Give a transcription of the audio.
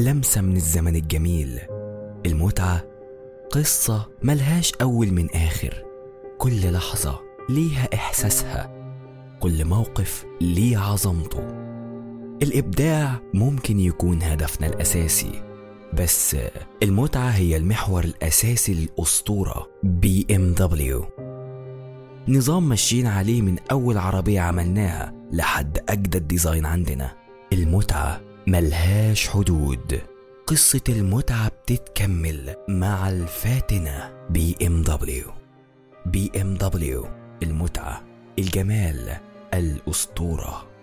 لمسة من الزمن الجميل المتعة قصة ملهاش أول من آخر كل لحظة ليها إحساسها كل موقف ليه عظمته الإبداع ممكن يكون هدفنا الأساسي بس المتعة هي المحور الأساسي للأسطورة بي ام دبليو نظام ماشيين عليه من أول عربية عملناها لحد أجدد ديزاين عندنا المتعة ملهاش حدود قصة المتعة بتتكمل مع الفاتنة بي ام دبليو بي ام دبليو المتعة الجمال الأسطورة